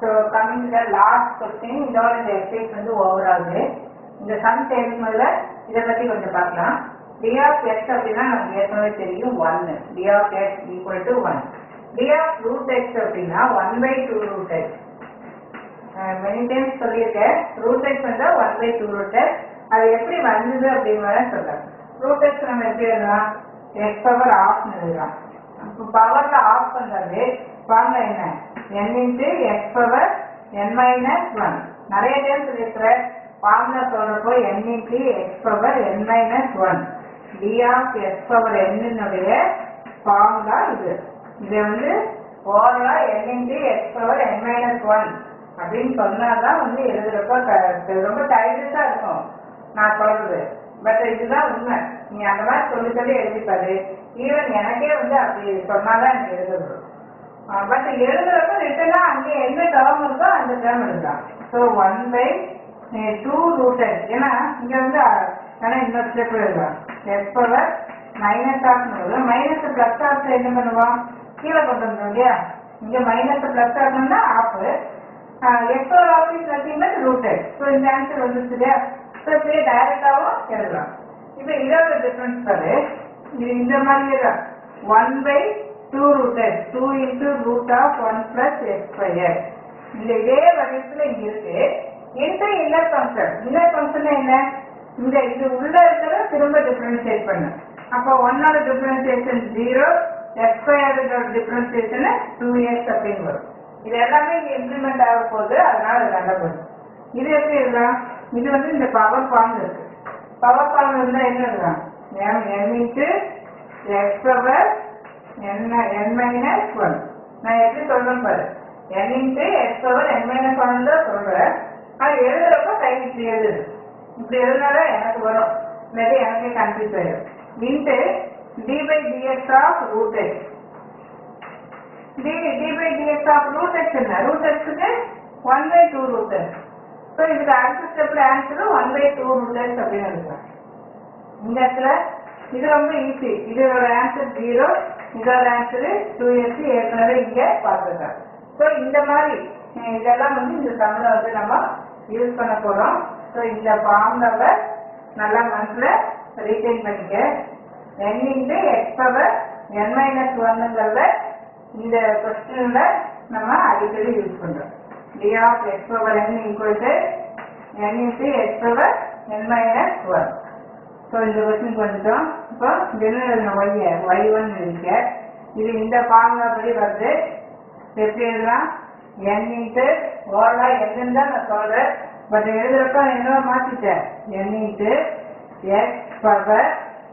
So coming the last question இதோட இந்த exercise வந்து ஓவர் ஆகுது இந்த சம் தேவைமுறையில இதை பத்தி கொஞ்சம் பார்க்கலாம் டி ஆஃப் எக்ஸ் அப்படின்னா நமக்கு ஏற்கனவே தெரியும் ஒன்னு d of x equal to one d of root x அப்படின்னா one by two root x many times சொல்லியிருக்கேன் ரூட் எக்ஸ் வந்து one by two root x அது எப்படி வந்தது அப்படிங்கிறத சொல்றேன் ரூட் எக்ஸ் நம்ம எப்படி எழுதலாம் எக்ஸ் பவர் ஆஃப்னு எழுதலாம் இப்போ பவர்ல ஆஃப் பண்றது ஃபார்முலா என்ன n into x power n minus one நிறைய டைம் சொல்லியிருக்கிறேன் ஃபார்முலா சொல்றப்போ n into x power n minus one d of x power என்னுடைய ஃபார்முலா இது இதை வந்து ஓவரா n into x power n minus one அப்படின்னு சொன்னாதான் வந்து எழுதுறப்ப க- ரொம்ப டைலஸா இருக்கும் நான் சொல்றது பட் இதுதான் உண்மை நீ அந்த மாதிரி சொல்லி சொல்லி எழுதிப்பாரு ஈவன் எனக்கே வந்து அப்படி சொன்னாதான் எனக்கு எழுதுறது பட் எழுதுறப்ப ரிட்டனா அங்கே என்ன டேர்ம் இருக்கோ அந்த டேர்ம் எழுதலாம் so one by two rooted ஏன்னா இங்க வந்து அஹ், வேணா இன்னொரு ஸ்டெப் எழுதலாம் s power minus half minus plus half என்ன பண்ணுவோம் கீழே கொண்டு வந்துடும் இல்லையா இங்க மைனஸ் பிளஸ் ஆகணும்னா half x power half is nothing but rooted so இந்த ஆன்சர் வந்துச்சு இல்லையா ஸோ இப்படியே டைரக்டாகவும் எழுதலாம் இப்போ இதோட டிஃபரன்ஸ் பாரு இது இந்த மாதிரி தான் one by two rooted two into root of one plus x square இந்த இதே வடிவத்தில் இங்க இருக்கு into inner function inner function என்ன இந்த இது உள்ள இருக்கிறத திரும்ப டிஃபரன்ஷியேட் பண்ணு அப்போ ஒன்னோட டிஃபரன்ஷியேஷன் ஜீரோ எக்ஸ் ஸ்கொயரோட டிஃபரன்ஷியேஷன் டூ எக்ஸ் அப்படின்னு வரும் இது எல்லாமே இங்க இம்ப்ளிமெண்ட் ஆக போகுது அதனால இது நல்ல போகுது இது எப்படி இருக்கலாம் இது வந்து இந்த பவர் ஃபார்ம் இருக்கு பவர் ஃபார்ம் இருந்தா என்ன இருக்கலாம் m m into x power n n minus one நான் எப்படி சொல்றேன் பாரு n into x power n minus one தான் சொல்றேன் அது எழுதுறப்ப கை இப்படி எழுதுது இப்படி எழுதினாதான் எனக்கு வரும் இல்லாட்டி எனக்கே கன்ஃபியூஸ் ஆயிடும் into d by dx of root x d d by dx of root x என்ன ரூட் எக்ஸுக்கு one by two root x so இதுக்கு அடுத்த ஸ்டெப்ல answer one by two root x அப்படின்னு எழுதுறேன் இந்த இடத்துல இது ரொம்ப ஈஸி இதோட ஆன்சர் ஜீரோ இதோட ஆன்சர் டூ எக்ஸ் ஏற்கனவே இங்க பார்த்துருக்கேன் ஸோ இந்த மாதிரி அஹ் இதெல்லாம் வந்து இந்த தமிழை வந்து நம்ம யூஸ் பண்ண போறோம் ஸோ இந்த ஃபார்முலாவை நல்லா மனசுல ரீடைன் பண்ணிக்க n into x power n minus ஒன்னுங்கிறத இந்த கொஸ்டின்ல நம்ம அடிக்கடி யூஸ் பண்றோம் d of x power n equal to n into x power n minus one so இந்த கொஸ்டின் வந்துட்டோம் இப்போ என்ன ஒய்ய ஒய் ஒன் இருக்கு இது இந்த ஃபார்முலா படி வருது எப்படி எழுதலாம் என் இன்ட்டு ஓரளா என்னன்னு தான் நான் சொல்றேன் பட் எழுதுறப்ப என்ன மாத்திட்டேன் n into x power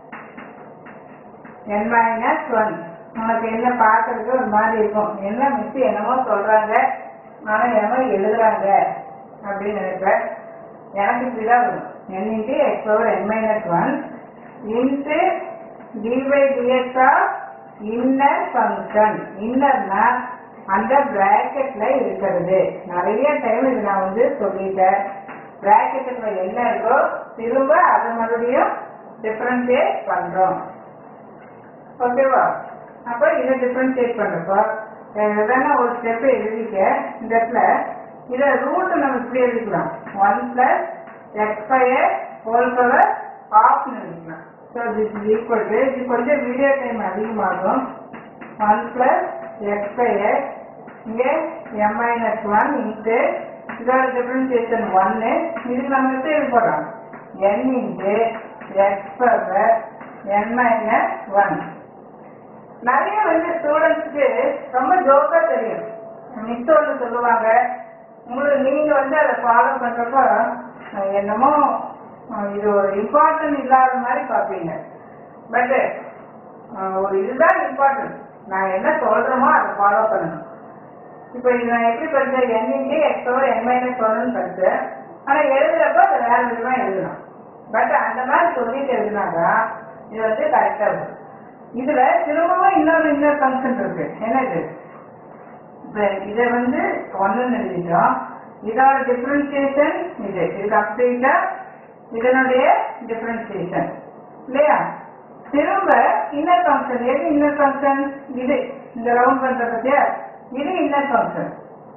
n minus one உனக்கு என்ன பார்க்கறதுக்கு ஒரு மாதிரி இருக்கும் என்ன மிஸ் என்னமோ சொல்றாங்க ஆனா என்னமோ எழுதுறாங்க அப்படின்னு நினைப்பேன் எனக்கு இப்படிதான் வரும் n into x power n minus one into d by dx of inner function இன்னர்னா அந்த பிராக்கெட்ல இருக்கிறது நிறைய டைம் இது நான் வந்து சொல்லிட்டேன் பிராக்கெட்டுக்குள்ள என்ன இருக்கோ திரும்ப அதை மறுபடியும் டிஃபரன்ஷியேட் பண்றோம் ஓகேவா அப்போ இதை டிஃபரன்ஷியேட் பண்றப்போ அஹ் வேணா ஒரு ஸ்டெப் எழுதிக்க இந்த இடத்துல இதை ரூட் நம்ம இப்படி எழுதிக்கலாம் one plus x square whole power ஆஃப்னு எழுதிக்கலாம் so this is equal to இது கொஞ்சம் வீடியோ டைம் அதிகமாகும் ஒன் பிளஸ் எக்ஸ் ஸ்கொயர் இங்கே எம் மைனஸ் ஒன் இன்ட்டு இதோட டிஃபரன்சியேஷன் ஒன்னு இதுக்கு நம்ம எப்படி எழுத போறோம் n into x power n minus one நிறைய வந்து ஸ்டூடெண்ட்ஸ்க்கு ரொம்ப ஜோக்கா தெரியும் மிஸ் ஒன்று சொல்லுவாங்க உங்களுக்கு நீங்க வந்து அதை ஃபாலோ பண்றப்போ அஹ், என்னமோ அஹ், இது ஒரு இம்பார்ட்டன்ட் இல்லாத மாதிரி பார்ப்பீங்க பட் ஒரு இதுதான் இம்பார்ட்டன்ட் நான் என்ன சொல்றோமோ அதை ஃபாலோ பண்ணணும் இப்போ இது நான் எப்படி படித்தேன் என் இன்டி எக்ஸோட என் மைனஸ் ஒன்னு படித்தேன் ஆனால் எழுதுறப்போ அதை வேற விதமா எழுதணும் பட் அந்த மாதிரி சொல்லிட்டு எழுதினாக்கா இது வந்து கரெக்டாக வரும் இதுல திரும்பவும் இன்னொரு இன்னொரு ஃபங்க்ஷன் இருக்கு என்னது இப்ப இதை வந்து ஒன்னு எழுதிட்டோம் இதோட டிஃபரன்சியேஷன் இது இது கம்ப்ளீட்டா இதனுடைய டிஃபரன்சியேஷன் இல்லையா திரும்ப இன்னர் ஃபங்க்ஷன் எது இன்னர் ஃபங்க்ஷன் இது இந்த ரவுண்ட் பண்ற பத்தியா இது இன்னர் ஃபங்க்ஷன்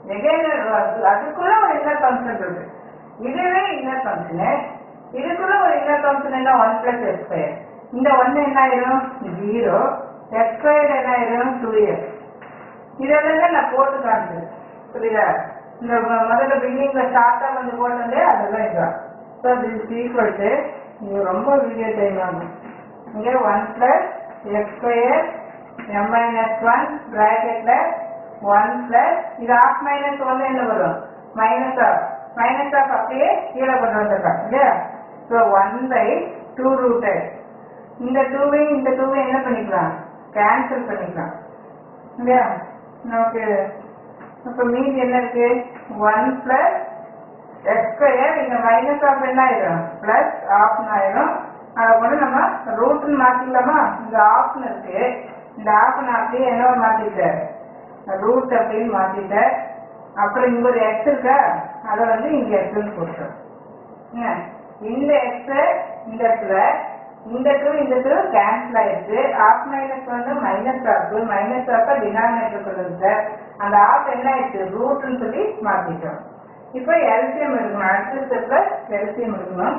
எகைன் அதுக்குள்ள ஒரு இன்னர் ஃபங்க்ஷன் இருக்கு இதுவே இன்னர் ஃபங்க்ஷனு இதுக்குள்ள ஒரு இன்னர் ஃபங்க்ஷன் என்ன ஒன் பிளஸ் எக்ஸ் ஸ்கொயர் இந்த ஒன்று என்ன ஆயிரும் ஜீரோ எக்ஸ் ஸ்கொயர் என்ன ஆயிரும் டூ எக்ஸ் இதெல்லாம் நான் போட்டு காமிச்சேன் புரியுதா இந்த மு- முதல்ல பிகினிங்ல ஸ்டார்டா வந்து போட்டது அதெல்லாம் இதுதான் ஸோ திஸ் ஈக்குவல் டு இது ரொம்ப வீடியோ டைம் ஆகும் இங்கே one plus x square m minus one ப்ராக்கெட்ல ஒன் பிளஸ் இது ஆஃப் மைனஸ் ஒன்று என்ன வரும் மைனஸ் ஆஃப் மைனஸ் ஆஃப் அப்படியே கீழே கொண்டு வந்துருக்காங்க இல்லையா so one by two rooted இந்த டூவையும் இந்த டூவையும் என்ன பண்ணிக்கலாம் கேன்சல் பண்ணிக்கலாம் இல்லையா நமக்கு இப்போ மீதி என்ன இருக்கு ஒன் பிளஸ் எக்ஸ் ஸ்கொயர் இங்க மைனஸ் ஆஃப் என்ன ஆயிரும் பிளஸ் ஆஃப்னு ஆயிரும் அதை கொண்டு நம்ம ரூட்னு மாத்திக்கலாமா இங்க ஆஃப்னு இருக்கு இந்த ஆஃப் நான் அப்படியே என்னவா மாத்திட்டேன் ரூட் அப்படின்னு மாத்திட்டேன் அப்புறம் இங்க ஒரு எக்ஸ் இருக்கா அதை வந்து இங்க எக்ஸ்னு போட்டோம் என்ன? இந்த எக்ஸ் இந்த இடத்துல இந்த டூ இந்த டூ கேன்சல் ஆயிடுச்சு ஆஃப் மைனஸ் வந்து minus half minus half denominator கொண்டு அந்த ஆஃப் என்ன ஆயிடுச்சு ரூட்னு சொல்லி மாத்திட்டோம் இப்போ எல்சிஎம் இருக்கணும் அடுத்த ஸ்டெப்ல எல்சிஎம் இருக்கணும்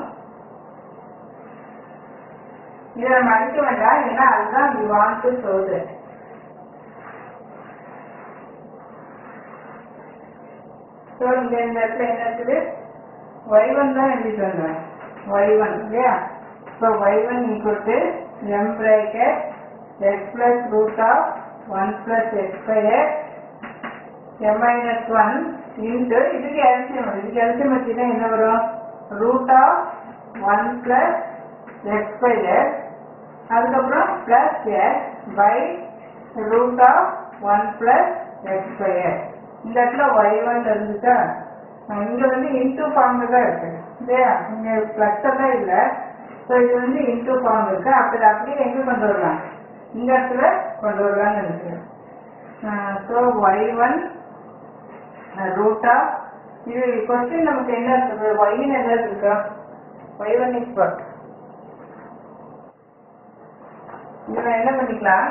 இதை நம்ம அடிக்க வேண்டாம் ஏன்னா அதுதான் வி வாண்ட் டு சொல்லுது ஸோ இங்க இந்த இடத்துல என்ன இருக்குது ஒய் ஒன் தான் எழுதிட்டு வந்தேன் ஒய் ஒன் இல்லையா so y one equal to m bracket x plus root of one plus x square m minus one into இதுக்கு எல்சிஎம் வரும் இதுக்கு எல்சிஎம் வச்சுன்னா என்ன வரும் root of one plus x square அதுக்கப்புறம் plus x by root of one plus x square இந்த இடத்துல Y one இருந்துச்சா அஹ் இங்க வந்து இன்டூ ஃபார்ம்ல தான் இருக்கு இல்லையா இங்க பிளஸ் எல்லாம் இல்லை ஸோ இது வந்து இன்டூ ஃபார்ம் இருக்கு அப்படி அப்படியே எங்க கொண்டு வரலாம் இந்த இடத்துல கொண்டு வரலாம்னு இருக்கு so y one root of இது கொஸ்டின் நமக்கு என்ன இருக்குது ஒய்னு என்ன இருக்கா ஒய் ஒன் இஸ் வாட் இதில் என்ன பண்ணிக்கலாம்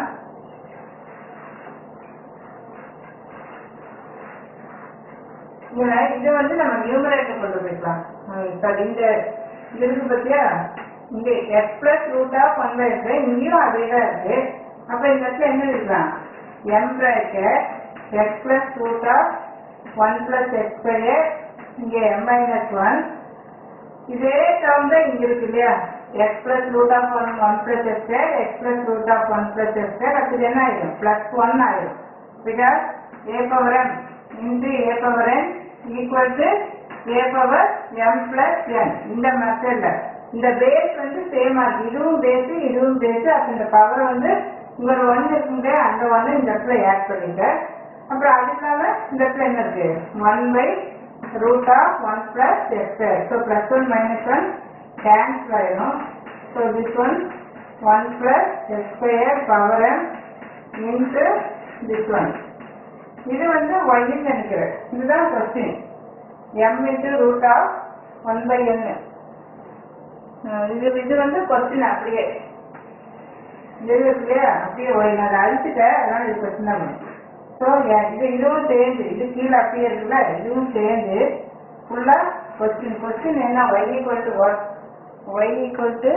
இதுல இது வந்து நம்ம நியூமரேட்டர் கொண்டு போய்க்கலாம் சாரி இந்த இது இருக்கு பத்தியா இங்க x plus root of one by இருக்கு இங்கேயும் அதே தான் இருக்கு அப்ப இந்த இடத்துல என்ன இருக்கலாம் m bracket x plus root of one plus x square இங்க எம் மைனஸ் ஒன் இதே டேர்ம் தான் இங்க இருக்கு இல்லையா x plus root of one one plus x square x plus root of one plus x square அப்ப இது என்ன ஆயிடும் பிளஸ் ஒன் ஆயிடும் because a power m into a power n equal to a power m plus n இந்த மெத்தட்ல இந்த base வந்து same ஆகுது இதுவும் பேஸ் இதுவும் பேஸ் அப்ப இந்த பவர் வந்து இங்க ஒரு ஒன் இருக்குங்க அந்த ஒன்னு இந்த இடத்துல ஆட் பண்ணிட்டேன் அப்புறம் அது இல்லாம இந்த இடத்துல என்ன இருக்கு one by root of 1 plus x square. So plus 1 minus 1 cancel ஆயிடும். So this one 1 plus x square power m into this one. இது வந்து y ன்னு நினைக்கிறேன் இதுதான் question m into root of 1 by n ah இது இது வந்து question அப்படியே இது இருக்கு இல்லையா அப்படியே y நான் அதை அழிச்சிட்டேன் அதனால இது கொஸ்டின் தான் ஸோ இது இதுவும் சேர்ந்து இது கீழே அப்படியே இருக்குல்ல இதுவும் சேர்ந்து ஃபுல்லா கொஸ்டின் கொஸ்டின் என்ன y equal to what y equal to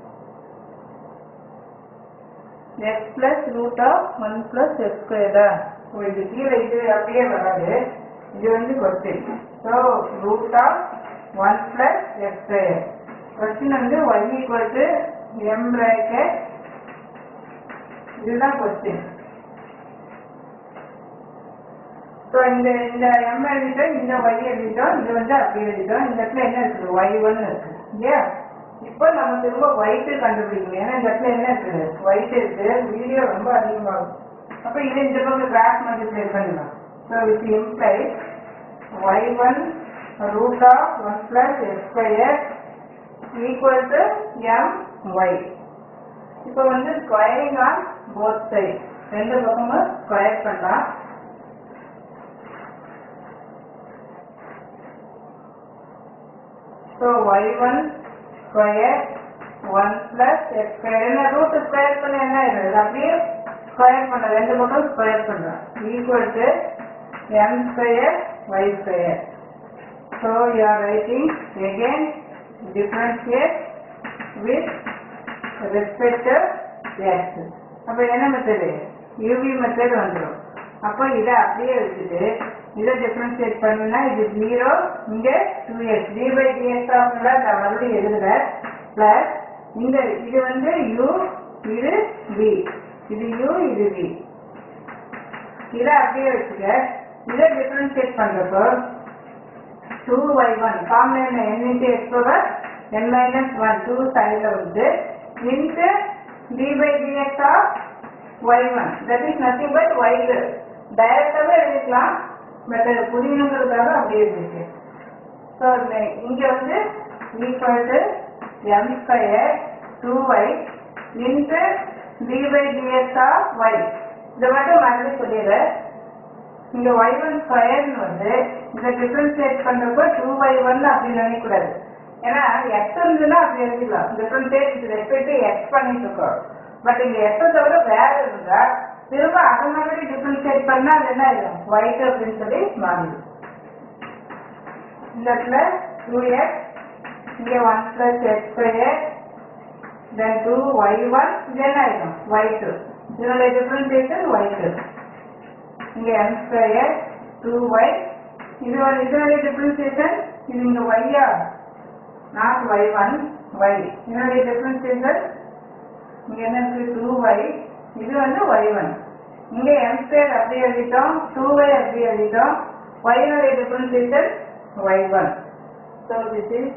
x plus root of one plus x ஸ்கொயர்டா ஓ இது கீழே இது அப்படியே வராது இது வந்து question so root of one plus x square question வந்து y equal to m bracket இதுதான் கொஸ்டின் ஸோ இந்த இந்த எம் எழுதிட்டோம் இந்த ஒய் எழுதிட்டோம் இது வந்து அப்படி எழுதிட்டோம் இந்த இடத்துல என்ன இருக்குது ஒய் ஒன்னு இருக்கு இல்லையா இப்போ நம்ம திரும்ப ஒயிட்டு கண்டுபிடிக்கணும் ஏன்னா இந்த இடத்துல என்ன இருக்குது ஒயிட் இருக்கு வீடியோ ரொம்ப அதிகமாகும் அப்போ இதை இந்த பக்கம் கிராஸ் மல்டிப்ளை பண்ணலாம் so with imply y one root of one plus x square equal to m y இப்போ வந்து ஸ்கொயரிங் ஆன் போத் சைட் ரெண்டு பக்கமும் ஸ்கொயர் பண்ணலாம் So y1 square 1 plus x square என்ன ரூட் ஸ்கொயர் பண்ண என்ன ஆயிடுது அப்படியே ஸ்கொயர் பண்ண ரெண்டு பக்கம் ஸ்கொயர் பண்றோம் equal to m square y square. So you are writing again differentiate with respect to x. அப்ப என்ன மெத்தடு UV மெத்தட் வந்துடும் அப்போ இதை அப்படியே வச்சுட்டு இதை டிஃபரன்ஷியேட் பண்ணினா இது ஜீரோ இங்க two x d by dx ஆஃப்ல நான் மறுபடியும் எழுதுற பிளஸ் இந்த இது வந்து u இது v இது u இது v இதை அப்படியே வச்சுக்க இதை டிஃபரன்ஷியேட் பண்றப்போ two y one formula n into x power n minus one two சைடில் வந்து into d by dx of y one that is nothing but y டைரக்டாகவே எழுதிக்கலாம் பட் அது புரியணுங்கிறதுக்காக அப்படியே இருக்கு ஸோ இங்கே வந்து equal to m square two y into d by dx of y இதை மட்டும் மறுபடியும் சொல்லிடுறேன் இங்க ஒய் ஒன் ஸ்கொயர்னு வந்து இதை டிஃபரன்ஷியேட் பண்றப்போ டூ ஒய் ஒன் அப்படின்னு நினைக்கக்கூடாது ஏன்னா எக்ஸ் இருந்துன்னா அப்படி எழுதிக்கலாம் டிஃபரன்ஷியேட் இது ரெஸ்பெக்ட் எக்ஸ் பண்ணிட்டு இருக்கோம் பட் இங்க எக்ஸ் தவிர வேற இருந்தா திரும்ப அதை மாதிரி டிஃபரன்ஷியேட் பண்ணா அது என்ன ஆயிடும் ஒயிட் அப்படின்னு சொல்லி மாறிடும் இந்த இடத்துல டூ எக்ஸ் இங்க one plus x square then two y one இது என்ன ஆயிடும் ஒய் டூ இதனுடைய டிஃபரன்ஷியேஷன் ஒய் டூ இங்க m ஸ்கொயர் டூ ஒய் இது ஒரு இதனுடைய டிஃபரன்சியேஷன் இது இங்க ஒய்யா நாட் ஒய் ஒன் ஒய் இதனுடைய டிஃபரன்சியேஷன் இங்க என்ன இருக்கு டூ ஒய் இது வந்து ஒய் ஒன் இங்க m ஸ்கொயர் அப்படி எழுதிட்டோம் டூ ஒய் அப்படி எழுதிட்டோம் ஒய்னுடைய differentiation y one so this is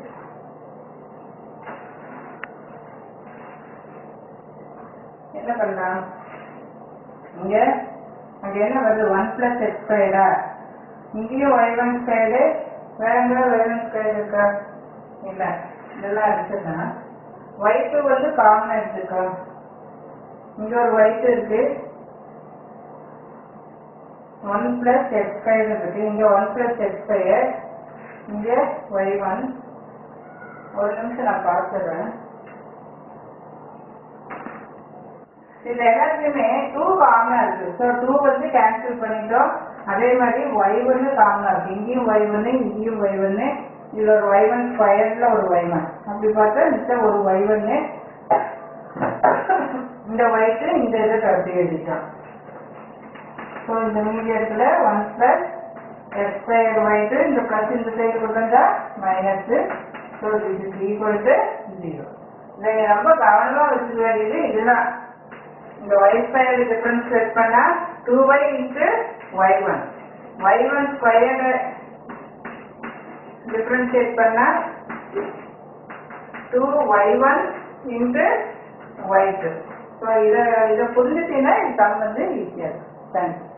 என்ன பண்ணலாம் இங்க அங்க என்ன வருது ஒன் பிளஸ் எக்ஸ் ஸ்கொயரா இங்கேயும் ஒய் ஒன் ஸ்கொயரு வேற எங்கேயாவது ஒய் ஒன் ஸ்கொயர் இருக்கா இல்ல இதெல்லாம் எடுத்துனா ஒய் டூ வந்து காமன் எடுத்துக்கோ இங்க ஒரு ஒய் டூ இருக்கு ஒன் பிளஸ் எக்ஸ் ஸ்கொயர் இருக்கு இங்க ஒன் பிளஸ் எக்ஸ் ஸ்கொயர் இங்க ஒய் ஒன் ஒரு நிமிஷம் நான் பார்த்துடுறேன் இதுல எல்லாத்துலயுமே டூ காமனா இருக்கு ஸோ டூ வந்து கேன்சல் பண்ணிட்டோம் அதே மாதிரி ஒய் ஒன்னு காமனா இருக்கு இங்கேயும் ஒய் ஒன்னு இங்கேயும் ஒய் ஒன்னு இதுல ஒரு ஒய் ஒன் ஸ்கொயர்ல ஒரு ஒய் ஒன் அப்படி பார்த்தா மிச்சம் ஒரு ஒய் ஒன்னு இந்த ஒய்ட்டு இந்த இதை கருத்து எழுதிட்டோம் ஸோ இந்த மீதி இடத்துல ஒன் பிளஸ் எக்ஸ் ஸ்கொயர் ஒய்ட்டு இந்த பிளஸ் இந்த சைடு கொண்டு வந்தா minus so this is equal to zero இதை ரொம்ப கவனமா வச்சுக்க வேண்டியது இதுதான் இந்த y ஸ்கொயர் டிஃபரன்ஸ் செட் பண்ணா 2y into y1 y1 square differentiate பண்ணா 2y1 இன்ட்டு y2 ஸோ இதை இதை புரிஞ்சுட்டீங்கன்னா இது சம் வந்து ஈஸியாக இருக்கும் தேங்க்யூ